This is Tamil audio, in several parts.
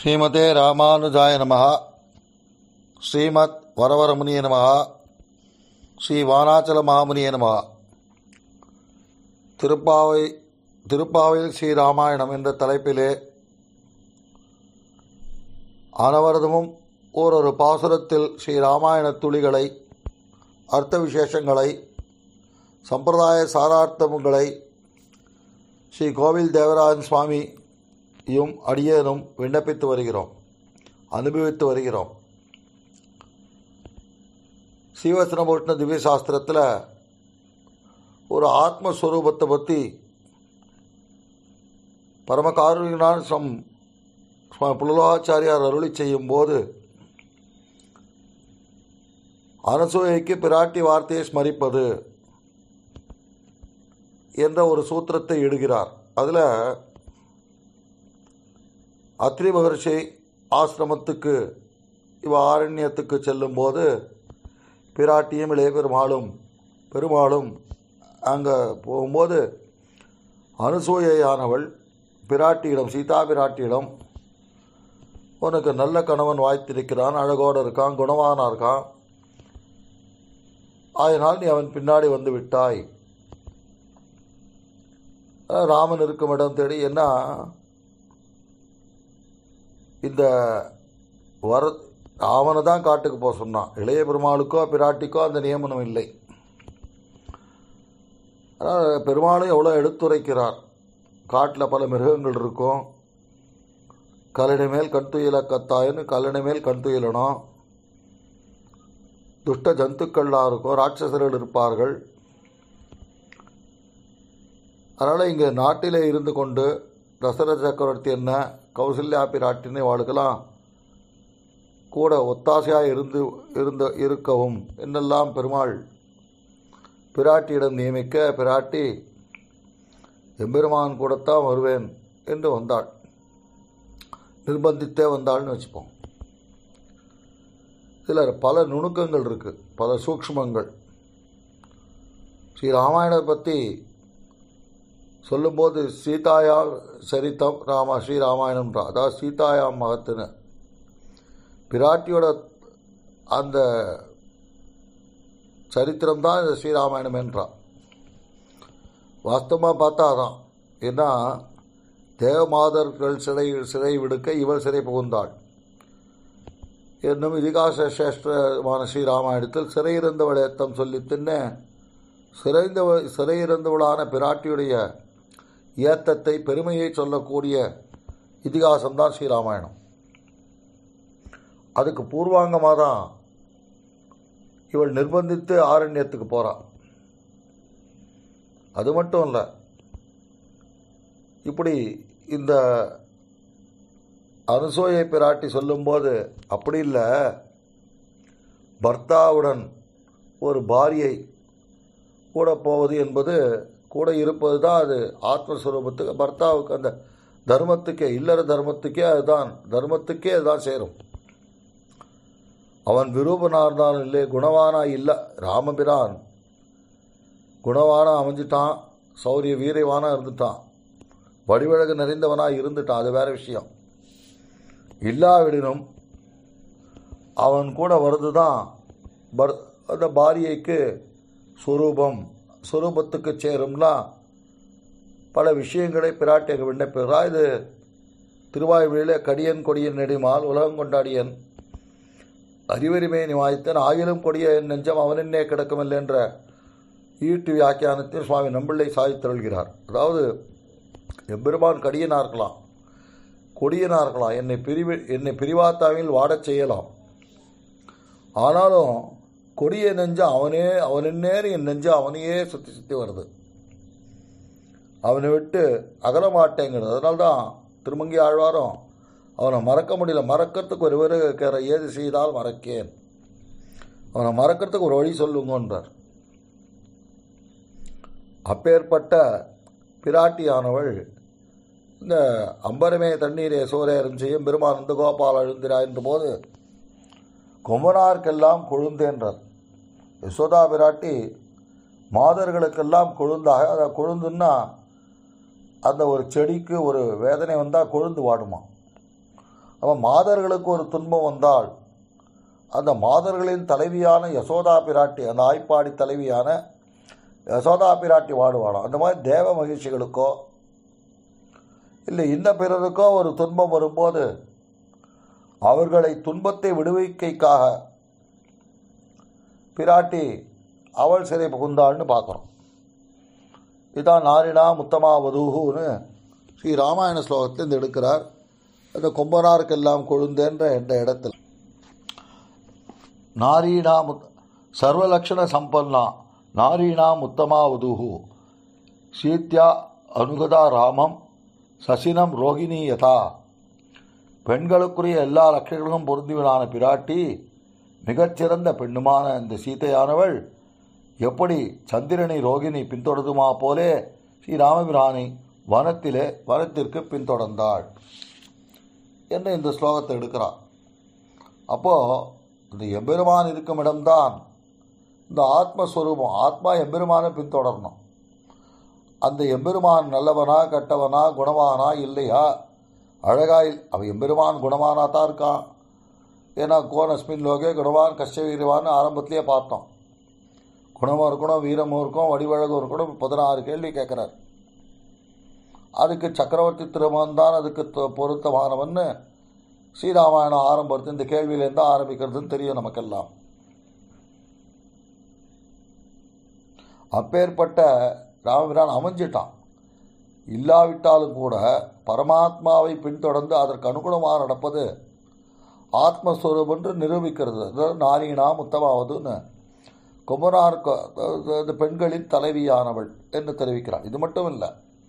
ஸ்ரீமதே ராமானுஜாய நமः ஸ்ரீமத் வரவரமுனிய நமः ஸ்ரீ வானாச்சல மகாமுனிய நமः திருப்பாவை திருப்பாவையில் ஸ்ரீ ராமாயணம் என்ற தலைப்பிலே அனவரதமும் ஓரொரு பாசுரத்தில் ஸ்ரீ ராமாயண துளிகளை அர்த்த விசேஷங்களை சம்பிரதாய சாரார்த்தங்களை ஸ்ரீ கோவில் தேவராஜன் சுவாமியும் அடியேனும் விண்ணப்பித்து வருகிறோம் அனுபவித்து வருகிறோம் ஸ்ரீவசனபூஷ்ண திவ்ய சாஸ்திரத்தில் ஒரு ஆத்மஸ்வரூபத்தை பற்றி பரமகாருணிகனான சம் சுவாமி புலலாச்சாரியார் அருளி செய்யும் போது அனசூயைக்கு பிராட்டி வார்த்தையை ஸ்மரிப்பது என்ற ஒரு சூத்திரத்தை இடுகிறார் அதில் அத்ரி மகர்ஷி ஆசிரமத்துக்கு இவ ஆரண்யத்துக்கு செல்லும்போது பிராட்டியும் இளைய பெருமாளும் பெருமாளும் அங்கே போகும்போது அனுசூயையானவள் பிராட்டியிடம் சீதா பிராட்டியிடம் உனக்கு நல்ல கணவன் வாய்த்திருக்கிறான் அழகோடு இருக்கான் குணவானா இருக்கான் அதனால் நீ அவன் பின்னாடி வந்து விட்டாய் ராமன் இருக்கும் இடம் தேடி என்ன இந்த வர அவனை தான் காட்டுக்கு போக சொன்னான் இளைய பெருமாளுக்கோ பிராட்டிக்கோ அந்த நியமனம் இல்லை ஆனால் பெருமாளும் எவ்வளோ எடுத்துரைக்கிறார் காட்டில் பல மிருகங்கள் இருக்கும் கல்லணை மேல் கண் துயில கத்தாயின்னு கல்லணை மேல் கண் துயிலணும் துஷ்ட ஜந்துக்கள்லாம் இருக்கும் ராட்சசர்கள் இருப்பார்கள் அதனால் இங்கே நாட்டிலே இருந்து கொண்டு தசரத சக்கரவர்த்தி என்ன கௌசல்யா பிராட்டின்னு வாழ்க்கலாம் கூட ஒத்தாசையாக இருந்து இருந்த இருக்கவும் என்னெல்லாம் பெருமாள் பிராட்டியிடம் நியமிக்க பிராட்டி எம்பெருமான் கூடத்தான் வருவேன் என்று வந்தாள் நிர்பந்தித்தே வந்தாள்னு வச்சுப்போம் இதில் பல நுணுக்கங்கள் இருக்குது பல சூக்ஷ்மங்கள் ஸ்ரீ ராமாயணத்தை பற்றி சொல்லும்போது சீதாயா சரித்தம் ராமா ஸ்ரீராமாயணம்ன்றா அதாவது சீதாயாம் மகத்துன்னு பிராட்டியோட அந்த சரித்திரம் தான் இந்த ஸ்ரீராமாயணம் என்றான் வாஸ்தவமாக பார்த்தா அதான் ஏன்னா தேவமாதர்கள் சிறை சிறை விடுக்க இவள் சிறை புகுந்தாள் என்னும் இதிகாச சேஷ்டமான ஸ்ரீராமாயணத்தில் சிறையிருந்தவள் ஏத்தம் சொல்லி தின்ன சிறைந்தவள் சிறையிருந்தவளான பிராட்டியுடைய ஏத்தத்தை பெருமையை சொல்லக்கூடிய இதிகாசம்தான் ஸ்ரீராமாயணம் அதுக்கு பூர்வாங்கமாக தான் இவள் நிர்பந்தித்து ஆரண்யத்துக்கு போகிறான் அது மட்டும் இல்லை இப்படி இந்த அனுசோயை பிராட்டி சொல்லும்போது அப்படி இல்லை பர்த்தாவுடன் ஒரு பாரியை கூட போவது என்பது கூட இருப்பது தான் அது ஆத்மஸ்வரூபத்துக்கு பர்த்தாவுக்கு அந்த தர்மத்துக்கே இல்லற தர்மத்துக்கே அதுதான் தர்மத்துக்கே அதுதான் சேரும் அவன் விரூபனா இருந்தாலும் இல்லை குணவானா இல்லை ராமபிரான் குணவானா அமைஞ்சிட்டான் சௌரிய வீரவானா இருந்துட்டான் வடிவழகு நிறைந்தவனாக இருந்துட்டான் அது வேற விஷயம் இல்லாவிடனும் அவன் கூட வருது தான் பர் அந்த பாரியைக்கு சுரூபம் சுரூபத்துக்கு சேரும்னா பல விஷயங்களை பிராட்டியாக விண்ணப்பிறா இது திருவாய்மொழியில் கடியன் கொடியன் நெடுமால் உலகம் கொண்டாடியன் அறிவறிமை நிவாய்த்தன் ஆயிலும் கொடிய நெஞ்சம் அவனென்னே கிடக்குமில்லை என்ற ஈட்டு வியாக்கியானத்தில் சுவாமி நம்பிள்ளை சாதித்தருள்கிறார் அதாவது எம்பெருமான் கடியனாக இருக்கலாம் கொடியனாக இருக்கலாம் என்னை பிரிவு என்னை பிரிவாத்தாவில் வாடச் செய்யலாம் ஆனாலும் கொடிய நெஞ்சம் அவனே அவனென்னேறு என் நெஞ்சம் அவனையே சுற்றி சுற்றி வருது அவனை விட்டு அகல மாட்டேங்கிறது அதனால தான் திருமங்கி ஆழ்வாரும் அவனை மறக்க முடியல மறக்கிறதுக்கு ஒரு பேர் கேற ஏது செய்தால் மறக்கேன் அவனை மறக்கிறதுக்கு ஒரு வழி சொல்லுங்கன்றார் அப்பேற்பட்ட பிராட்டியானவள் இந்த அம்பரமே தண்ணீரே சோரேரும் செய்யும் பெருமான் இந்த கோபால் அழுந்திரா என்ற போது கொம்பனார்க்கெல்லாம் கொழுந்தேன்றார் யசோதா பிராட்டி மாதர்களுக்கெல்லாம் கொழுந்தாக அதை கொழுந்துன்னா அந்த ஒரு செடிக்கு ஒரு வேதனை வந்தால் கொழுந்து வாடுமா அவன் மாதர்களுக்கு ஒரு துன்பம் வந்தால் அந்த மாதர்களின் தலைவியான யசோதா பிராட்டி அந்த ஆய்ப்பாடி தலைவியான யசோதா பிராட்டி வாடுவாளாம் அந்த மாதிரி தேவ மகிழ்ச்சிகளுக்கோ இல்லை இன்ன பிறருக்கோ ஒரு துன்பம் வரும்போது அவர்களை துன்பத்தை விடுவிக்கைக்காக பிராட்டி அவள் சிறை புகுந்தாள்னு பார்க்குறோம் இதான் நாரினா முத்தமா வதூன்னு ஸ்ரீ ராமாயண ஸ்லோகத்திலிருந்து எடுக்கிறார் அந்த கொம்பனாருக்கெல்லாம் கொழுந்தேன்ற என்ற இடத்தில் நாரீணா முத் சர்வலக்ஷண சம்பன்னா நாரீணா முத்தமா வதூஹு சீத்யா அனுகதா ராமம் சசினம் ரோகிணி யதா பெண்களுக்குரிய எல்லா லட்சங்களும் பொருந்திவிடான பிராட்டி மிகச்சிறந்த பெண்ணுமான இந்த சீதையானவள் எப்படி சந்திரனை ரோகிணி பின்தொடருமா போலே ஸ்ரீராமபிரானை வனத்திலே வனத்திற்கு பின்தொடர்ந்தாள் என்று இந்த ஸ்லோகத்தை எடுக்கிறார் அப்போது இந்த எம்பெருமான் இருக்கும் இடம்தான் இந்த ஆத்மஸ்வரூபம் ஆத்மா எம்பெருமானை பின்தொடரணும் அந்த எம்பெருமான் நல்லவனா கெட்டவனா குணமானா இல்லையா அழகா இல்- அவன் எம்பெருமான் குணமானா தான் இருக்கான் ஏன்னா கோனஸ்மின் லோகே குணவான் கஷ்ட வீரவான்னு ஆரம்பத்திலேயே பார்த்தோம் குணமும் இருக்கணும் வீரமும் இருக்கும் வடிவழகும் இருக்கணும் பதினாறு கேள்வி கேட்குறார் அதுக்கு சக்கரவர்த்தி திருமகன் தான் அதுக்கு த- பொருத்தமானவன்னு ஸ்ரீராமாயணம் ஆரம்பத்து இந்த கேள்வியிலேருந்து ஆரம்பிக்கிறதுன்னு தெரியும் நமக்கெல்லாம் அப்பேற்பட்ட ராமபிரான் அமைஞ்சிட்டான் இல்லாவிட்டாலும் கூட பரமாத்மாவை பின்தொடர்ந்து அதற்கு அனுகுணமாக நடப்பது ஆத்மஸ்வரூபம் என்று நிரூபிக்கிறது அதாவது நாரீனா முத்தமாவதுன்னு குமரார் இந்த பெண்களின் தலைவியானவள் என்று தெரிவிக்கிறார் இது மட்டும் இல்லை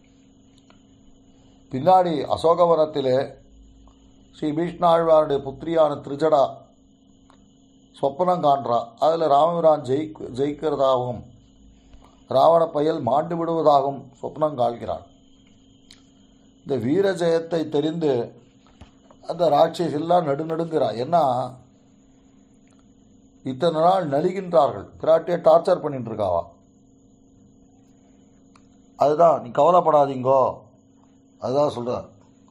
பின்னாடி அசோகவனத்திலே ஸ்ரீ பீஷ்ணாழ்வாருடைய புத்திரியான திருஜடா சொப்பனம் காண்றா அதில் ராமபிரான் ஜெயிக் ஜெயிக்கிறதாகவும் ராவண பயல் மாண்டு விடுவதாகவும் சொப்னம் காண்கிறாள் இந்த வீர ஜெயத்தை தெரிந்து அந்த ராட்சஸ் எல்லாம் நடுநடுங்கிறார் ஏன்னா இத்தனை நாள் நலிகின்றார்கள் பிராட்டியை டார்ச்சர் பண்ணிட்டு இருக்காவா அதுதான் நீ கவலைப்படாதீங்கோ அதுதான் சொல்றார்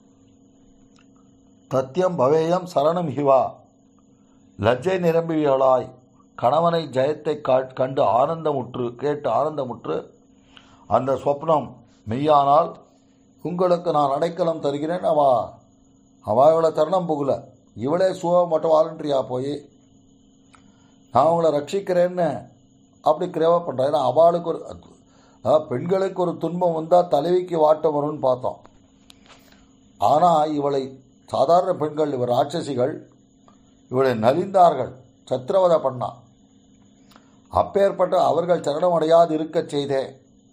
தத்தியம் பவேயம் சரணம் ஹிவா லஜ்ஜை நிரம்பியவளாய் கணவனை ஜெயத்தை கா- கண்டு ஆனந்தமுற்று கேட்டு ஆனந்தமுற்று அந்த சொப்னம் மெய்யானால் உங்களுக்கு நான் அடைக்கலம் தருகிறேன் அவா அவா இவளை தருணம் புகல இவளே சுவ மட்டும் வாலண்டரியா போய் நான் உங்களை ரட்சிக்கிறேன்னு அப்படி கிரேவ பண்ணுறேன் ஏன்னா அவளுக்கு ஒரு அதாவது பெண்களுக்கு ஒரு துன்பம் வந்தால் தலைவிக்கு வாட்டம் வரும்னு பார்த்தோம் ஆனால் இவளை சாதாரண பெண்கள் இவர் ராட்சசிகள் இவளை நலிந்தார்கள் சத்திரவதை பண்ணா அப்பேற்பட்ட அவர்கள் சரணமடையாது இருக்கச் செய்தே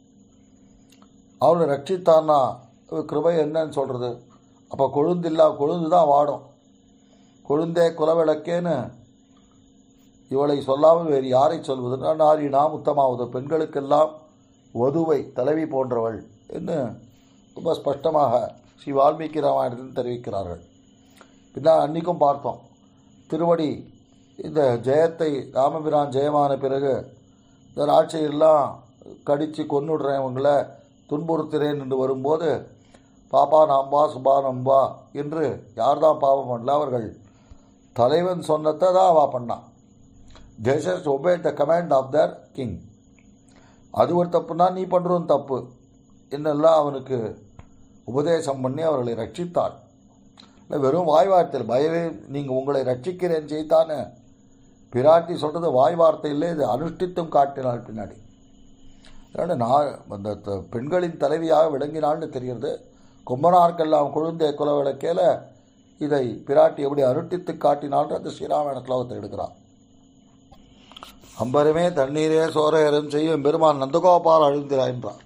அவளை ரட்சித்தான்னா இவ கிருபை என்னன்னு சொல்கிறது அப்போ கொழுந்தில்லா கொழுந்து தான் வாடும் கொழுந்தே குலவிளக்கேன்னு இவளை சொல்லாமல் வேறு யாரை சொல்வதுன்னா நாரி நாம் உத்தமாவது பெண்களுக்கெல்லாம் வதுவை தலைவி போன்றவள் என்று ரொம்ப ஸ்பஷ்டமாக ஸ்ரீ வால்மீகி ராமாயணத்தில் தெரிவிக்கிறார்கள் பின்னா அன்னைக்கும் பார்த்தோம் திருவடி இந்த ஜெயத்தை ராமபிரான் ஜெயமான பிறகு இந்த ராட்சியெல்லாம் கடித்து கொன்னுடுறேன் இவங்களை துன்புறுத்துறேன் என்று வரும்போது பாப்பா நாம்பா சுபா நம்பா என்று யார் தான் பாவம் பண்ணல அவர்கள் தலைவன் சொன்னதை தான் அவா பண்ணான் Jesus obey the command of the king அது ஒரு தப்புனா நீ பண்ணுறதும் தப்பு என்னெல்லாம் அவனுக்கு உபதேசம் பண்ணி அவர்களை ரட்சித்தாள் இல்லை வெறும் வாய் வார்த்தையில் பயவே நீங்கள் உங்களை ரட்சிக்கிறேன் செய்தானே பிராட்டி சொல்கிறது வாய் வார்த்தை இல்லை இது அனுஷ்டித்தும் காட்டினாள் பின்னாடி அதனால் நான் அந்த த- பெண்களின் தலைவியாக விளங்கினாள்னு தெரிகிறது கும்பனார்க்கெல்லாம் குழுந்தே குல விளக்கேல இதை பிராட்டி எப்படி அனுஷ்டித்து காட்டினாள்ன்ற அந்த ஸ்ரீராமாயண ஸ்லோகத்தை எடுக்கிறான் அம்பரமே தண்ணீரே சோரையரும் செய்யும் பெருமான் நந்தகோபால் அழுந்திரா என்றார்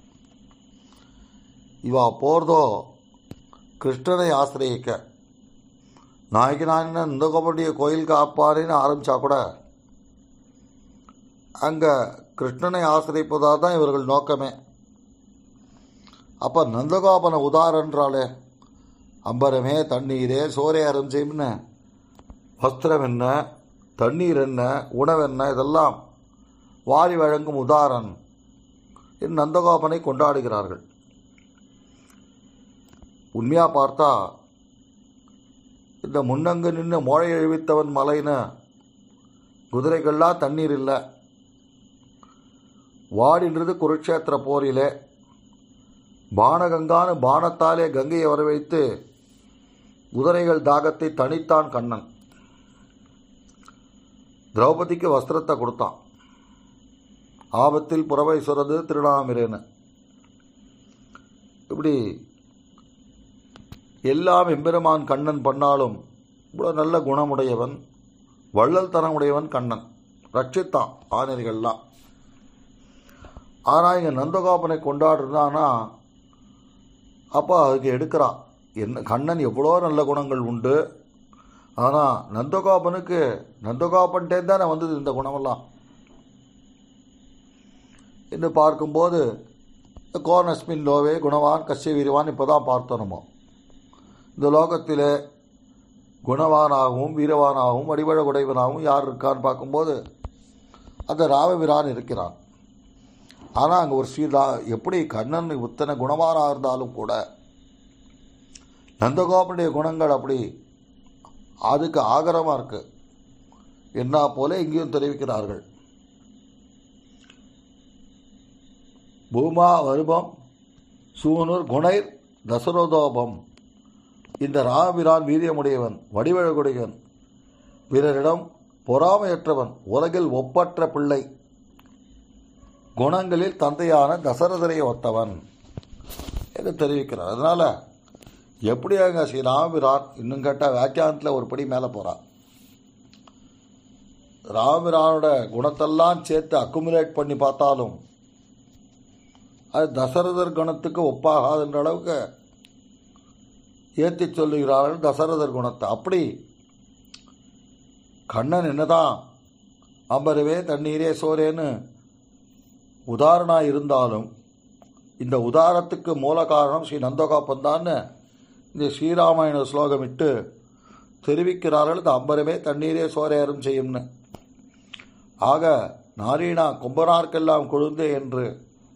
இவா போர்தோ கிருஷ்ணனை ஆசிரியக்க நாய்க்கு நான் நந்தகோபனுடைய கோயில் காப்பாரின்னு ஆரம்பித்தா கூட அங்கே கிருஷ்ணனை ஆசிரியப்பதாக தான் இவர்கள் நோக்கமே அப்போ நந்தகோபன உதாரன்றாலே அம்பரமே தண்ணீரே சோரே அரும் செய்யும்னு வஸ்திரம் என்ன தண்ணீர் என்ன உணவு என்ன இதெல்லாம் வாரி வழங்கும் உதாரன் என்று நந்தகோபனை கொண்டாடுகிறார்கள் உண்மையாக பார்த்தா இந்த முன்னங்கு நின்று மோழை எழுவித்தவன் மலைன்னு குதிரைகள்லாம் தண்ணீர் இல்லை வாடின்றது குருட்சேத்திர போரிலே பானகங்கான்னு பானத்தாலே கங்கையை வரவைத்து குதிரைகள் தாகத்தை தணித்தான் கண்ணன் திரௌபதிக்கு வஸ்திரத்தை கொடுத்தான் ஆபத்தில் புறவை சுரது திருநாமிரேன்னு இப்படி எல்லாம் எம்பெருமான் கண்ணன் பண்ணாலும் இவ்வளோ நல்ல குணமுடையவன் வள்ளல் தனமுடையவன் கண்ணன் ரட்சித்தான் ஆணையர்கள்லாம் ஆனால் இங்கே நந்தகோபனை கொண்டாடுறான்னா அப்போ அதுக்கு எடுக்கிறான் என்ன கண்ணன் எவ்வளோ நல்ல குணங்கள் உண்டு ஆனால் நந்தகோபனுக்கு நந்தகோபன்ட்டே தானே வந்தது இந்த குணமெல்லாம் என்று பார்க்கும்போது கோர்னஸ்மின் லோவே குணவான் கஷ்ய வீரவான் இப்போ தான் பார்த்தோம் நம்ம இந்த லோகத்தில் குணவானாகவும் வீரவானாகவும் வடிவழ உடையவனாகவும் யார் இருக்கான்னு பார்க்கும்போது அந்த ராமபிரான் இருக்கிறான் ஆனால் அங்கே ஒரு ஸ்ரீரா எப்படி கண்ணன் உத்தனை குணவானாக இருந்தாலும் கூட நந்தகோபனுடைய குணங்கள் அப்படி அதுக்கு ஆகரமாக இருக்கு என்ன போல இங்கேயும் தெரிவிக்கிறார்கள் பூமா வருபம் சூனூர் குணைர் தசரோதோபம் இந்த ராமபிரான் வீரியமுடையவன் வடிவழகுடையவன் பிறரிடம் பொறாமையற்றவன் உலகில் ஒப்பற்ற பிள்ளை குணங்களில் தந்தையான தசரதரை ஒத்தவன் என்று தெரிவிக்கிறார் அதனால் எப்படியாங்க ஸ்ரீ ராமபிரான் இன்னும் கேட்டால் வியாக்கியானத்தில் ஒரு படி மேலே போகிறான் ராமபிரானோட குணத்தெல்லாம் சேர்த்து அக்குமுலேட் பண்ணி பார்த்தாலும் அது தசரதர் குணத்துக்கு ஒப்பாகாதுன்ற அளவுக்கு ஏற்றி சொல்லுகிறார்கள் தசரதர் குணத்தை அப்படி கண்ணன் என்னதான் அம்பருவே தண்ணீரே சோரேன்னு உதாரணம் இருந்தாலும் இந்த உதாரத்துக்கு மூல காரணம் ஸ்ரீ நந்தகோபன் தான் இந்த ஸ்ரீராமாயண ஸ்லோகம் இட்டு தெரிவிக்கிறார்கள் இந்த அம்பரமே தண்ணீரே சோரேறும் செய்யும்னு ஆக நாரீனா கும்பனார்க்கெல்லாம் கொழுந்து என்று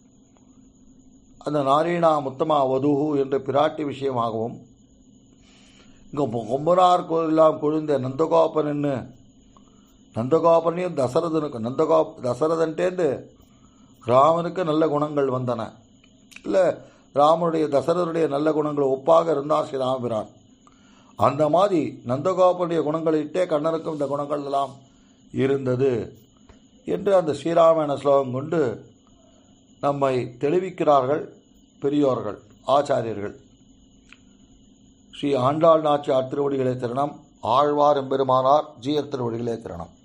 அந்த நாரீனா முத்தமா வதுகு என்ற பிராட்டி விஷயமாகவும் இங்கே கொம்பனார் எல்லாம் கொழுந்த நந்தகோபன் என்ன நந்தகோபனையும் தசரதனுக்கு நந்தகோ தசரதன்ட்டேந்து ராமனுக்கு நல்ல குணங்கள் வந்தன இல்லை ராமனுடைய தசரதனுடைய நல்ல குணங்கள் ஒப்பாக இருந்தார் ஸ்ரீ ராமபிரான் அந்த மாதிரி நந்தகோபனுடைய குணங்களிட்டே கண்ணனுக்கும் இந்த குணங்கள் எல்லாம் இருந்தது என்று அந்த ஸ்ரீராமாயண ஸ்லோகம் கொண்டு நம்மை தெளிவிக்கிறார்கள் பெரியோர்கள் ஆச்சாரியர்கள் ஸ்ரீ ஆண்டாள் நாச்சியார் திருவடிகளே திரணம் ஆழ்வார் எம்பெருமானார் ஜீயர் திருவடிகளே திரணம்